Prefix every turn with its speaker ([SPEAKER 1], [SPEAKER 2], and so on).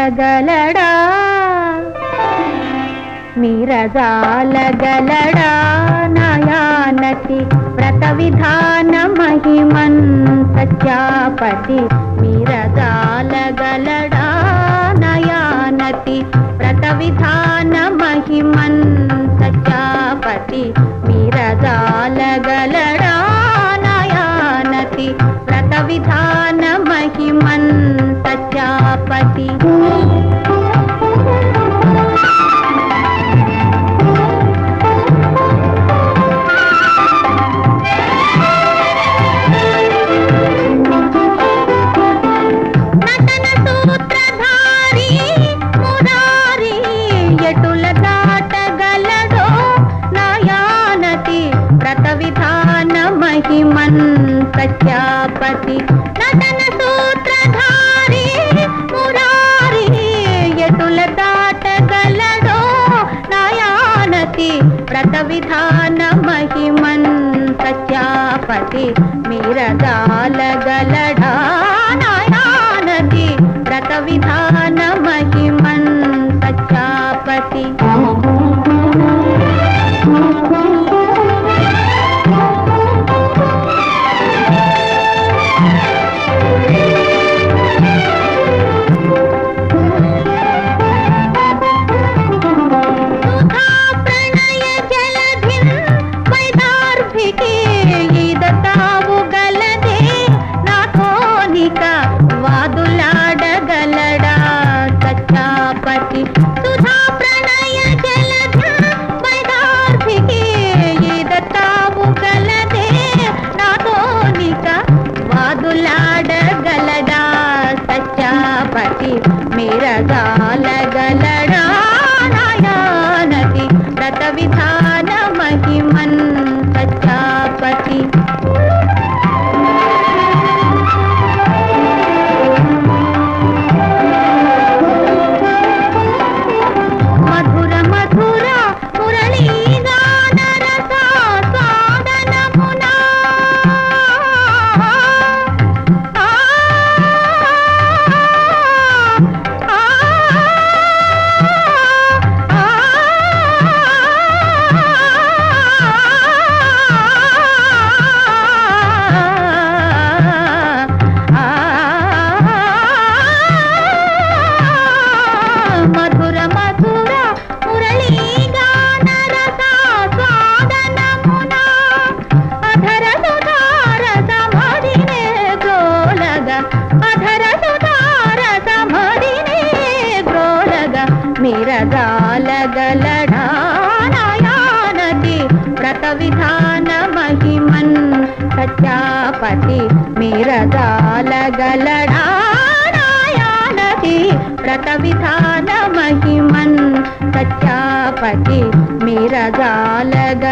[SPEAKER 1] మీరజాలగలడా మీరజాలగలడా నయానతి వ్రత విధాన మహిమన్ సత్యాపతి మీరజాలగలడా నయానతి వ్రత విధాన మహిమన్ సత్యాపతి మీరజాలగలడా నయానతి వ్రత విధాన మహిమన్ సత్యాపతి నటన సూత్రధారి మురారి ఎటుల దాటగలడో నయానతి వ్రత విధాన మహిమన్ సత్యాపతి నటన సూత్రధారి మురారి ఎటుల దాటగలడో నయానతి వ్రత విధాన మహిమన్ సత్యాపతి మీరజాలగలడా నాయానతి వ్రత విధాన మహిమన్ సత్యాపతి సుధా ప్రణయ జలధిన్ వైదార్భికి ఈదతావు గలదే నాకోనిక వాదులాడగలడా సత్యాపతి సుధా ప్రణయ జలధిన్ వైదార్భికి ఈదతావు గలదే నాకోనిక వాదులాడగలడా సత్యాపతి మీరగాలగలడా నాయానతి వ్రత విధాన మహిమన్ సత్యాపతి మధుర మధుర మురళీగాన రస స్వాదనమునా ఆ ఆ మధుర మధుర మురళీగాన రస స్వాదనమున అధర సుధార సమధినే గ్రోలగ అధర సుధార సమధినే గ్రోలగ మీరగాలగలడా నాయానతి వ్రత విధాన మహిమన్ సత్యాపతి మీరగాలగలడా నాయానతి వ్రత విధాన మహిమన్ సత్యాపతి మీరగాలగ